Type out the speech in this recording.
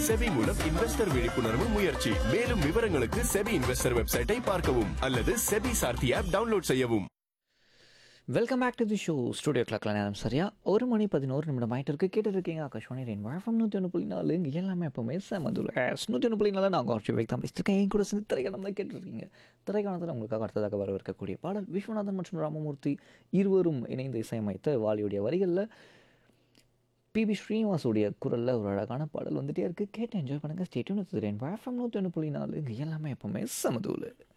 SEBI மூலம் investor விழிப்புணர்வு முயற்சி மேலும் விவரங்களுக்கு செபி இன்வெஸ்டர் வெப்சைட்டை பார்க்கவும் அல்லது செபி சார்த்தி ஆப் டவுன்லோட் செய்யவும் welcome back to the show studio கிளாக்ல நேரம் சரியா ஒரு மணி பதினோரு நிமிடம் ஆயிட்டு இருக்கு கேட்டு இருக்கீங்க ஆகாஷ்வாணி ரெயின் வழக்கம் நூற்றி ஒன்று புள்ளி நாலு இங்கே எல்லாமே எப்பவுமே செமதுல நூற்றி ஒன்று புள்ளி நாலு நான் ஆகாஷ் வேக் தான் பேசியிருக்கேன் என் கூட சேர்ந்து திரைக்காலம் தான் கேட்டுருக்கீங்க திரைக்காலத்தில் உங்களுக்காக அடுத்ததாக வரவிருக்கக்கூடிய பாடல் விஸ்வநாதன் மற்றும் ராமமூர்த்தி இருவரும் இணைந்து இசையமைத்த வாலியுடைய வரிகளில் பிபி ஸ்ரீனிவாசுடைய குரலில் ஒரு அழகான பாடல் வந்துட்டே இருக்குது கேட்டு என்ஜாய் பண்ணுங்கள் ஸ்டேட்யூன் ரெயின் வழக்கம் நூற்றி ஒன்று புள்ளி நாலு இங்கே எல்லாமே எப்பவுமே செமதுல